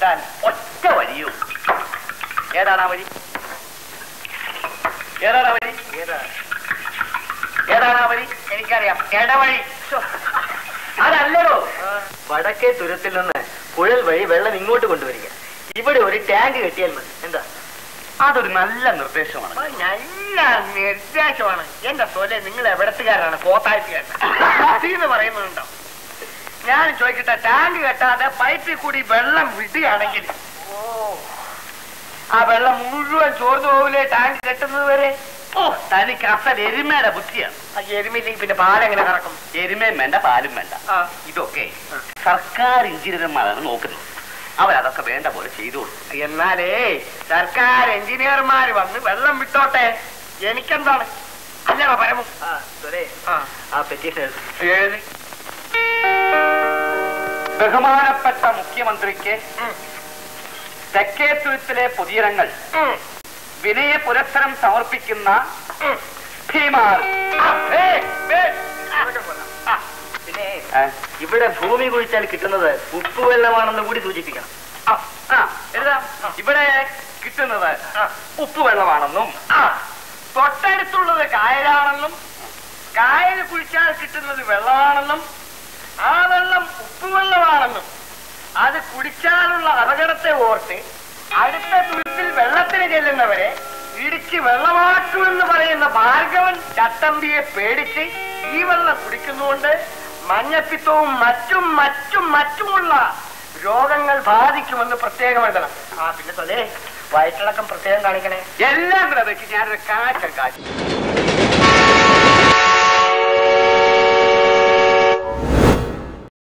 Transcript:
കിട്ടാൻ ഒറ്റ വഴിയൂ ഏതാണ് ആ വഴി ഏതാണ് ആ വഴി ഏതാണ് ആ വഴി എനിക്കറിയാം ഇടവഴി ശ്ശോ. അതല്ലടോ വടക്കേ തുരത്തിൽ നിന്ന് കുഴൽ വഴി വെള്ളം ഇങ്ങോട്ട് കൊണ്ടുവരിക ഇവിടെ ഒരു ടാങ്ക് കെട്ടിയാൽ മതി എന്താ അതൊരു നല്ല നിർദ്ദേശമാണ് നല്ല നിർദ്ദേശമാണ് എന്റെ സോലെ നിങ്ങൾ എവിടത്തുകാരാണ് കോത്താഴ്ചക്കാരൻ പറയുന്നുണ്ടോ ഞാൻ ചോദിക്കട്ടെ ടാങ്ക് കെട്ടാതെ പൈപ്പിൽ കൂടി വെള്ളം വിടുകയാണെങ്കിൽ ഓ ആ വെള്ളം മുഴുവൻ ചോർന്നു പോകില്ലേ ടാങ്ക് കെട്ടുന്നത് വരെ ഓ തനിക്ക് അസൽ എരുമയുടെ ബുദ്ധിയാണ് ആ എരുമില്ലെങ്കിൽ പിന്നെ പാലെങ്ങനെ കറക്കും എരുമയും വേണ്ട പാലും വേണ്ട ആ. ഇതൊക്കെ സർക്കാർ എഞ്ചിനീയർമാരാണ് നോക്കുന്നത് അവരതൊക്കെ വേണ്ട പോലെ ചെയ്തോളൂ എന്നാലേ സർക്കാർ എഞ്ചിനീയർമാര് വന്ന് വെള്ളം വിട്ടോട്ടെ എനിക്കെന്താണ് അല്ലടാ പരമു ആ സുരേ ആ ആ പെറ്റീഷൻ എഴുതി ബഹുമാനപ്പെട്ട മുഖ്യമന്ത്രിക്ക് ഉം. തെക്കേത്തുരുത്തിലെ പൊതുജനങ്ങൾ ഉം. വിനയ പുരസ്സരം സമർപ്പിക്കുന്ന ഉം. ഭീമാർ ആ, ഏ, ഏ, അതൊക്കെ കൊള്ളാം. ആ, പിന്നെ ഏ? ഇവിടെ ഭൂമി കുഴിച്ചാൽ കിട്ടുന്നത് ഉപ്പുവെള്ളമാണെന്ന് കൂടി സൂചിപ്പിക്കണം ആ, ആ, എഴുതാം ഇവിടെ കിട്ടുന്നത് ആ. ഉപ്പുവെള്ളമാണെന്നും ആ, തൊട്ടടുത്തുള്ളത് കായലാണെന്നും കായൽ കുഴിച്ചാൽ കിട്ടുന്നത് വെള്ളമാണെന്നും ആ വെള്ളം ഉപ്പുവെള്ളമാണെന്നും അത് കുടിച്ചാലുള്ള അപകടത്തെ ഓർത്ത് അടുത്ത തുരുത്തിൽ വെള്ളത്തിന് ചെല്ലുന്നവരെ ഇടിച്ച് വെള്ളമാക്കുമെന്ന് പറയുന്ന ഭാർഗവൻ ചട്ടമ്പിയെ പേടിച്ച് ഈ വെള്ളം കുടിക്കുന്നുകൊണ്ട് മഞ്ഞപ്പിത്തവും മറ്റും മറ്റും മറ്റുമുള്ള രോഗങ്ങൾ ബാധിക്കുമെന്ന് പ്രത്യേകം എഴുതണം ആ പിന്നെ തൊലേ വയറ്റിളക്കം പ്രത്യേകം കാണിക്കണേ എല്ലാം കൂടെ വെച്ച് ഞാനൊരു കാച്ച കാച്ചു